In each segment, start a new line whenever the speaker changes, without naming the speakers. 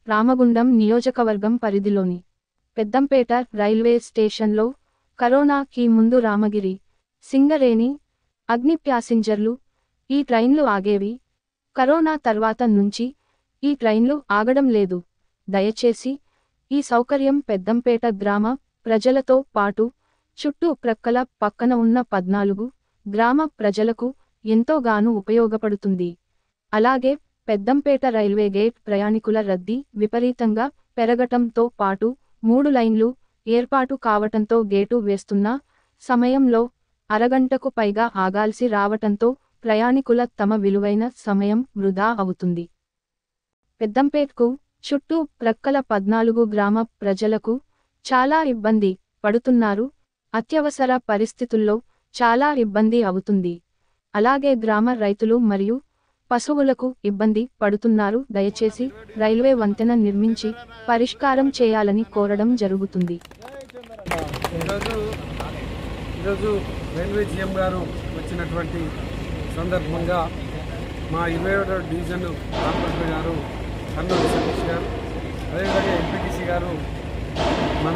రామగుండం నియోజకవర్గం పరిధిలోని పెద్దంపేట రైల్వే స్టేషన్లో కరోనాకి ముందు రామగిరి సింగరేణి అగ్ని ప్యాసింజర్లు ఈ ట్రైన్లు ఆగేవి కరోనా తర్వాత నుంచి ఈ ట్రైన్లు ఆగడం లేదు దయచేసి ఈ సౌకర్యం పెద్దంపేట గ్రామ ప్రజలతో పాటు చుట్టూ ప్రక్కల పక్కన ఉన్న పద్నాలుగు గ్రామ ప్రజలకు ఎంతోగాను ఉపయోగపడుతుంది అలాగే పెద్దంపేట రైల్వే గేట్ ప్రయాణికుల రద్దీ విపరీతంగా పెరగటంతో పాటు మూడు లైన్లు ఏర్పాటు కావటంతో గేటు వేస్తున్న సమయంలో అరగంటకు పైగా ఆగాల్సి రావటంతో ప్రయాణికుల తమ విలువైన సమయం వృధా అవుతుంది పెద్దంపేట్కు చుట్టూ ప్రక్కల పద్నాలుగు గ్రామ ప్రజలకు చాలా ఇబ్బంది పడుతున్నారు అత్యవసర పరిస్థితుల్లో చాలా ఇబ్బంది అవుతుంది అలాగే గ్రామ రైతులు మరియు పశువులకు ఇబ్బంది పడుతున్నారు దయచేసి రైల్వే వంతెన నిర్మించి పరిష్కారం చేయాలని కోరడం జరుగుతుంది
ఈరోజు ఈరోజు రైల్వే జీఎం గారు వచ్చినటువంటి సందర్భంగా మా ఇరవై ఒకటో డివిజన్ కార్పొరేటర్ గారు కర్నూలు సతీష్ గారు అదేవిధంగా ఎంపీటీసీ గారు మన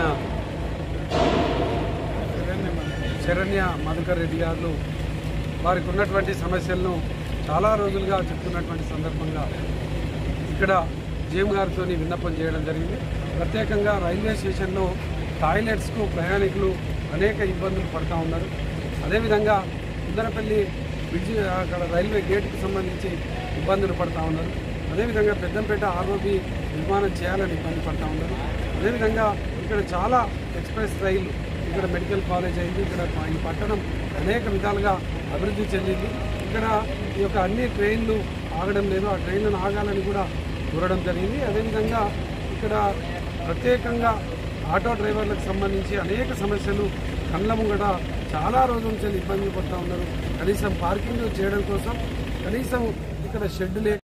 శరణ్య మధుకర్ రెడ్డి గారు వారికి ఉన్నటువంటి సమస్యలను చాలా రోజులుగా చెప్తున్నటువంటి సందర్భంగా ఇక్కడ జీఎం గారితో విన్నపం చేయడం జరిగింది ప్రత్యేకంగా రైల్వే స్టేషన్లో టాయిలెట్స్కు ప్రయాణికులు అనేక ఇబ్బందులు పడుతూ ఉన్నారు అదేవిధంగా ఇందరపల్లి బ్రిడ్జి అక్కడ రైల్వే గేట్కి సంబంధించి ఇబ్బందులు పడుతూ ఉన్నారు అదేవిధంగా పెద్దంపేట ఆర్ఓబి నిర్మాణం చేయాలని ఇబ్బంది పడుతూ ఉన్నారు అదేవిధంగా ఇక్కడ చాలా ఎక్స్ప్రెస్ రైలు ఇక్కడ మెడికల్ కాలేజ్ అయింది ఇక్కడ ఈ పట్టణం అనేక విధాలుగా అభివృద్ధి చెందింది ఇక్కడ ఈ యొక్క అన్ని ట్రైన్లు ఆగడం లేదు ఆ ట్రైన్లను ఆగాలని కూడా కోరడం జరిగింది అదేవిధంగా ఇక్కడ ప్రత్యేకంగా ఆటో డ్రైవర్లకు సంబంధించి అనేక సమస్యలు కళ్ళ ముంగట చాలా రోజుల నుంచి ఇబ్బంది పడుతూ ఉన్నారు కనీసం పార్కింగ్ చేయడం కోసం కనీసం ఇక్కడ షెడ్ లేక